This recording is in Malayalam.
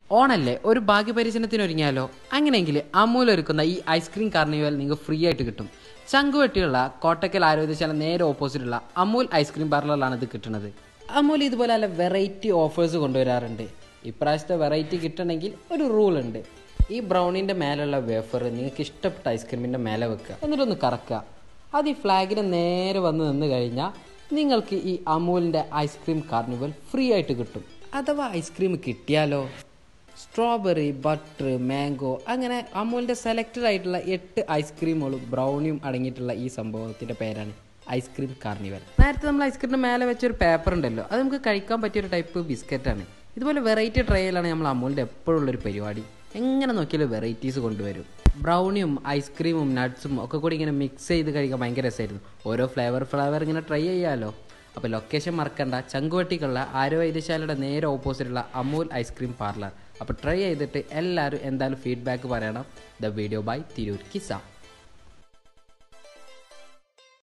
ഓണല്ലേ ഒരു ഭാഗ്യപരിചരണത്തിന് ഒരുങ്ങിയാലോ അങ്ങനെയെങ്കിൽ അമൂൽ ഒരുക്കുന്ന ഈ ഐസ്ക്രീം കാർണിവൽ നിങ്ങൾക്ക് ഫ്രീ ആയിട്ട് കിട്ടും ചങ്കുവെട്ടിയുള്ള കോട്ടക്കൽ ആരോഗ്യശാല നേരെ ഓപ്പോസിറ്റുള്ള അമൂൽ ഐസ്ക്രീം പാർലറിലാണ് ഇത് കിട്ടുന്നത് അമൂൽ ഇതുപോലെ നല്ല വെറൈറ്റി ഓഫേഴ്സ് കൊണ്ടുവരാറുണ്ട് ഇപ്രാവശ്യത്തെ വെറൈറ്റി കിട്ടണമെങ്കിൽ ഒരു റൂൾ ഉണ്ട് ഈ ബ്രൗണിൻ്റെ മേലുള്ള വേഫർ നിങ്ങൾക്ക് ഇഷ്ടപ്പെട്ട ഐസ്ക്രീമിൻ്റെ മേലെ വെക്കുക എന്നിട്ടൊന്ന് കറക്കുക അത് ഈ ഫ്ലാഗിന് നേരെ വന്ന് നിന്ന് കഴിഞ്ഞാൽ നിങ്ങൾക്ക് ഈ അമൂലിൻ്റെ ഐസ്ക്രീം കാർണിവൽ ഫ്രീ ആയിട്ട് കിട്ടും അഥവാ ഐസ്ക്രീം കിട്ടിയാലോ സ്ട്രോബെറി ബട്ടർ മാംഗോ അങ്ങനെ അമൂലിൻ്റെ സെലക്റ്റഡ് ആയിട്ടുള്ള എട്ട് ഐസ്ക്രീമുകളും ബ്രൗണിയും അടങ്ങിയിട്ടുള്ള ഈ സംഭവത്തിൻ്റെ പേരാണ് ഐസ്ക്രീം കാർണിവൽ നേരത്തെ നമ്മൾ ഐസ്ക്രീമിൻ്റെ മേലെ വെച്ചൊരു പേപ്പർ ഉണ്ടല്ലോ അത് നമുക്ക് കഴിക്കാൻ പറ്റിയൊരു ടൈപ്പ് ബിസ്ക്കറ്റാണ് ഇതുപോലെ വെറൈറ്റി ട്രയലാണ് നമ്മൾ അമൂലിൻ്റെ എപ്പോഴുള്ളൊരു പരിപാടി എങ്ങനെ നോക്കിയാലും വെറൈറ്റീസ് കൊണ്ടുവരും ബ്രൗണിയും ഐസ്ക്രീമും നട്ട്സും ഒക്കെ കൂടി ഇങ്ങനെ മിക്സ് ചെയ്ത് കഴിക്കാൻ ഭയങ്കര രസമായിരുന്നു ഓരോ ഫ്ലേവർ ഫ്ലേവർ ഇങ്ങനെ ട്രൈ ചെയ്യാമല്ലോ അപ്പോൾ ലൊക്കേഷൻ മറക്കണ്ട ചങ്കുവട്ടിക്കുള്ള ആരോഗ്യശാലയുടെ നേരെ ഓപ്പോസിറ്റുള്ള അമൂൽ ഐസ്ക്രീം പാർലർ അപ്പോൾ ട്രൈ ചെയ്തിട്ട് എല്ലാവരും എന്തായാലും ഫീഡ്ബാക്ക് പറയണം ദ വീഡിയോ ബൈ തിരൂർ കിസ